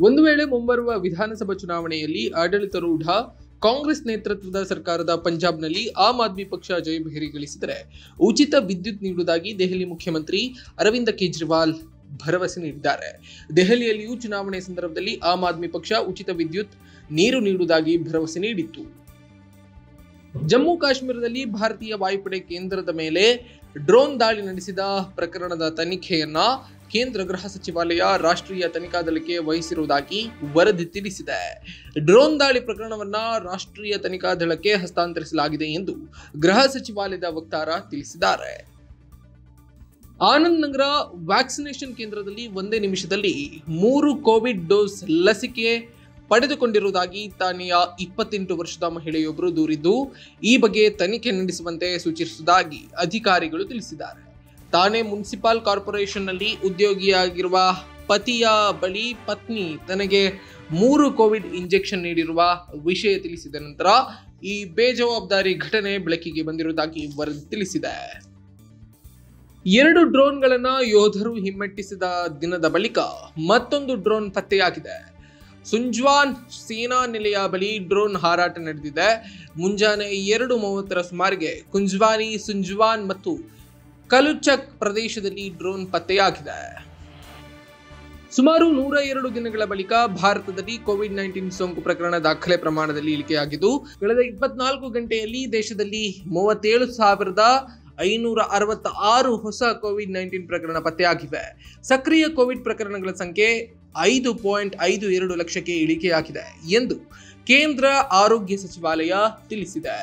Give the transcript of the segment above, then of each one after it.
ಒಂದು ವೇಳೆ ಮುಂಬರುವ ವಿಧಾನಸಭಾ ಚುನಾವಣೆಯಲ್ಲಿ ಆಡಳಿತಾರೂಢ ಕಾಂಗ್ರೆಸ್ ನೇತೃತ್ವದ ಸರ್ಕಾರದ ಪಂಜಾಬ್ನಲ್ಲಿ ಆಮ್ ಆದ್ಮಿ ಪಕ್ಷ ಜಯಭೇರಿ ಗಳಿಸಿದರೆ ಉಚಿತ ವಿದ್ಯುತ್ ನೀಡುವುದಾಗಿ ದೆಹಲಿ ಮುಖ್ಯಮಂತ್ರಿ ಅರವಿಂದ ಕೇಜ್ರಿವಾಲ್ ಭರವಸೆ ನೀಡಿದ್ದಾರೆ ದೆಹಲಿಯಲ್ಲಿಯೂ ಚುನಾವಣೆ ಸಂದರ್ಭದಲ್ಲಿ ಆಮ್ ಆದ್ಮಿ ಪಕ್ಷ ಉಚಿತ ವಿದ್ಯುತ್ ನೀರು ನೀಡುವುದಾಗಿ ಭರವಸೆ ನೀಡಿತ್ತು ಜಮ್ಮು ಕಾಶ್ಮೀರದಲ್ಲಿ ಭಾರತೀಯ ವಾಯುಪಡೆ ಕೇಂದ್ರದ ಮೇಲೆ ಡ್ರೋನ್ ದಾಳಿ ನಡೆಸಿದ ಪ್ರಕರಣದ ತನಿಖೆಯನ್ನ ಕೇಂದ್ರ ಗೃಹ ಸಚಿವಾಲಯ ರಾಷ್ಟ್ರೀಯ ತನಿಖಾ ದಳಕ್ಕೆ ವಹಿಸಿರುವುದಾಗಿ ವರದಿ ತಿಳಿಸಿದೆ ಡ್ರೋನ್ ದಾಳಿ ಪ್ರಕರಣವನ್ನ ರಾಷ್ಟ್ರೀಯ ತನಿಖಾ ದಳಕ್ಕೆ ಹಸ್ತಾಂತರಿಸಲಾಗಿದೆ ಎಂದು ಗೃಹ ಸಚಿವಾಲಯದ ವಕ್ತಾರ ತಿಳಿಸಿದ್ದಾರೆ ಆನಂದ್ ನಗರ ವ್ಯಾಕ್ಸಿನೇಷನ್ ಕೇಂದ್ರದಲ್ಲಿ ಒಂದೇ ನಿಮಿಷದಲ್ಲಿ ಮೂರು ಕೋವಿಡ್ ಡೋಸ್ ಲಸಿಕೆ ಪಡೆದುಕೊಂಡಿರುವುದಾಗಿ ತಾನೆಯ ಇಪ್ಪತ್ತೆಂಟು ವರ್ಷದ ಮಹಿಳೆಯೊಬ್ಬರು ದೂರಿದ್ದು ಈ ಬಗ್ಗೆ ತನಿಖೆ ನಡೆಸುವಂತೆ ಸೂಚಿಸುವುದಾಗಿ ಅಧಿಕಾರಿಗಳು ತಿಳಿಸಿದ್ದಾರೆ ತಾನೇ ಮುನ್ಸಿಪಾಲ್ ಕಾರ್ಪೊರೇಷನ್ನಲ್ಲಿ ಉದ್ಯೋಗಿಯಾಗಿರುವ ಪತಿಯ ಬಳಿ ಪತ್ನಿ ತನಗೆ ಮೂರು ಕೋವಿಡ್ ಇಂಜೆಕ್ಷನ್ ನೀಡಿರುವ ವಿಷಯ ತಿಳಿಸಿದ ನಂತರ ಈ ಬೇಜವಾಬ್ದಾರಿ ಘಟನೆ ಬೆಳಕಿಗೆ ಬಂದಿರುವುದಾಗಿ ವರದಿ ತಿಳಿಸಿದೆ ಎರಡು ಡ್ರೋನ್ಗಳನ್ನ ಯೋಧರು ಹಿಮ್ಮೆಟ್ಟಿಸಿದ ದಿನದ ಬಳಿಕ ಮತ್ತೊಂದು ಡ್ರೋನ್ ಪತ್ತೆಯಾಗಿದೆ ಸುಂಜ್ವಾನ್ ಸೇನಾ ನೆಲೆಯ ಬಳಿ ಡ್ರೋನ್ ಹಾರಾಟ ನಡೆದಿದೆ ಮುಂಜಾನೆ ಎರಡು ಮೂವತ್ತರ ಸುಮಾರಿಗೆ ಕುಂಜ್ವಾನಿ ಸುಂಜ್ವಾನ್ ಮತ್ತು ಕಲುಚಕ್ ಪ್ರದೇಶದಲ್ಲಿ ಡ್ರೋನ್ ಪತ್ತೆಯಾಗಿದೆ ಸುಮಾರು ನೂರ ಎರಡು ದಿನಗಳ ಬಳಿಕ ಭಾರತದಲ್ಲಿ ಕೋವಿಡ್ ನೈನ್ಟೀನ್ ಸೋಂಕು ಪ್ರಕರಣ ದಾಖಲೆ ಪ್ರಮಾಣದಲ್ಲಿ ಇಳಿಕೆಯಾಗಿದ್ದು ಕಳೆದ ಇಪ್ಪತ್ನಾಲ್ಕು ಗಂಟೆಯಲ್ಲಿ ದೇಶದಲ್ಲಿ ಮೂವತ್ತೇಳು ಸಾವಿರದ ಐನೂರ ಅರವತ್ತ ಆರು ಹೊಸ ಕೋವಿಡ್ ನೈನ್ಟೀನ್ ಪ್ರಕರಣ ಪತ್ತೆಯಾಗಿವೆ ಸಕ್ರಿಯ ಕೋವಿಡ್ ಪ್ರಕರಣಗಳ ಸಂಖ್ಯೆ ಐದು ಪಾಯಿಂಟ್ ಐದು ಎರಡು ಲಕ್ಷಕ್ಕೆ ಇಳಿಕೆಯಾಗಿದೆ ಎಂದು ಕೇಂದ್ರ ಆರೋಗ್ಯ ಸಚಿವಾಲಯ ತಿಳಿಸಿದೆ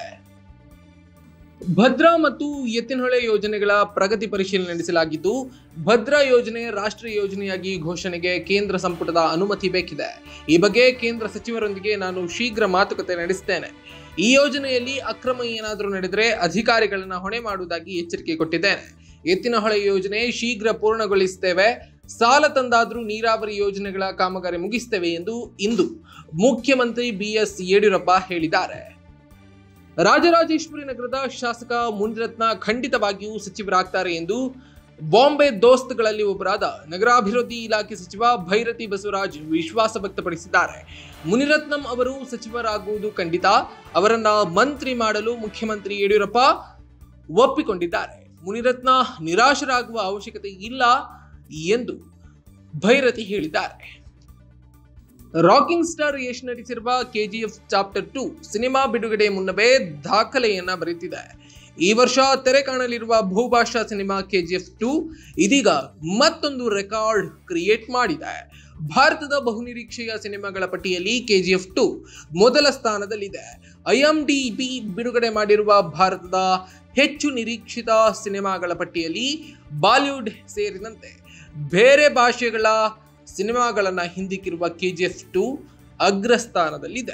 ಭದ್ರಾ ಮತ್ತು ಎತ್ತಿನಹೊಳೆ ಯೋಜನೆಗಳ ಪ್ರಗತಿ ಪರಿಶೀಲನೆ ನಡೆಸಲಾಗಿದ್ದು ಭದ್ರಾ ಯೋಜನೆ ರಾಷ್ಟ್ರೀಯ ಯೋಜನೆಯಾಗಿ ಘೋಷಣೆಗೆ ಕೇಂದ್ರ ಸಂಪುಟದ ಅನುಮತಿ ಬೇಕಿದೆ ಈ ಬಗ್ಗೆ ಕೇಂದ್ರ ಸಚಿವರೊಂದಿಗೆ ನಾನು ಶೀಘ್ರ ಮಾತುಕತೆ ನಡೆಸುತ್ತೇನೆ ಈ ಯೋಜನೆಯಲ್ಲಿ ಅಕ್ರಮ ಏನಾದರೂ ನಡೆದರೆ ಅಧಿಕಾರಿಗಳನ್ನ ಹೊಣೆ ಮಾಡುವುದಾಗಿ ಎಚ್ಚರಿಕೆ ಕೊಟ್ಟಿದ್ದೇನೆ ಎತ್ತಿನಹೊಳೆ ಯೋಜನೆ ಶೀಘ್ರ ಪೂರ್ಣಗೊಳಿಸುತ್ತೇವೆ ಸಾಲ ತಂದಾದ್ರೂ ನೀರಾವರಿ ಯೋಜನೆಗಳ ಕಾಮಗಾರಿ ಮುಗಿಸ್ತೇವೆ ಎಂದು ಇಂದು ಮುಖ್ಯಮಂತ್ರಿ ಬಿಎಸ್ ಯಡಿಯೂರಪ್ಪ ಹೇಳಿದ್ದಾರೆ ರಾಜರಾಜೇಶ್ವರಿ ನಗರದ ಶಾಸಕ ಮುನಿರತ್ನ ಖಂಡಿತವಾಗಿಯೂ ಸಚಿವರಾಗ್ತಾರೆ ಎಂದು ಬಾಂಬೆ ದೋಸ್ತ್ಗಳಲ್ಲಿ ಒಬ್ಬರಾದ ನಗರಾಭಿವೃದ್ಧಿ ಇಲಾಖೆ ಸಚಿವ ಭೈರತಿ ಬಸವರಾಜ್ ವಿಶ್ವಾಸ ವ್ಯಕ್ತಪಡಿಸಿದ್ದಾರೆ ಮುನಿರತ್ನಂ ಅವರು ಸಚಿವರಾಗುವುದು ಖಂಡಿತ ಅವರನ್ನ ಮಂತ್ರಿ ಮಾಡಲು ಮುಖ್ಯಮಂತ್ರಿ ಯಡಿಯೂರಪ್ಪ ಒಪ್ಪಿಕೊಂಡಿದ್ದಾರೆ ಮುನಿರತ್ನ ನಿರಾಶರಾಗುವ ಅವಶ್ಯಕತೆ ಇಲ್ಲ ಎಂದು ಭೈರತಿ ಹೇಳಿದ್ದಾರೆ ರಾಕಿಂಗ್ ಸ್ಟಾರ್ ಯಶ್ ನಟಿಸಿರುವ ಕೆಜಿಎಫ್ ಚಾಪ್ಟರ್ ಟು ಸಿನಿಮಾ ಬಿಡುಗಡೆ ಮುನ್ನವೇ ದಾಖಲೆಯನ್ನ ಬರೆದಿದೆ ಈ ವರ್ಷ ತೆರೆ ಕಾಣಲಿರುವ ಬಹುಭಾಷಾ ಸಿನಿಮಾ ಕೆಜಿಎಫ್ ಟು ಇದೀಗ ಮತ್ತೊಂದು ರೆಕಾರ್ಡ್ ಕ್ರಿಯೇಟ್ ಮಾಡಿದೆ ಭಾರತದ ಬಹುನಿರೀಕ್ಷೆಯ ಸಿನಿಮಾಗಳ ಪಟ್ಟಿಯಲ್ಲಿ ಕೆಜಿಎಫ್ ಟು ಮೊದಲ ಸ್ಥಾನದಲ್ಲಿದೆ ಐಎಂಡಿಬಿ ಬಿಡುಗಡೆ ಮಾಡಿರುವ ಭಾರತದ ಹೆಚ್ಚು ನಿರೀಕ್ಷಿತ ಸಿನಿಮಾಗಳ ಪಟ್ಟಿಯಲ್ಲಿ ಬಾಲಿವುಡ್ ಸೇರಿದಂತೆ ಬೇರೆ ಭಾಷೆಗಳ ಸಿನಿಮಾಗಳನ್ನು ಹಿಂದಿಕ್ಕಿರುವ ಕೆಜಿಎಫ್ ಟು ಅಗ್ರಸ್ಥಾನದಲ್ಲಿದೆ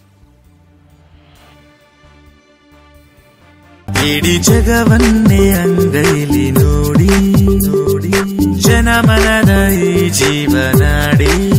ಇಡೀ ಜಗವನ್ನೇ ಅಂಗೈಲಿ ನೋಡಿ ನೋಡಿ ಜನಮನದ ಈ ಜೀವನಾಡಿ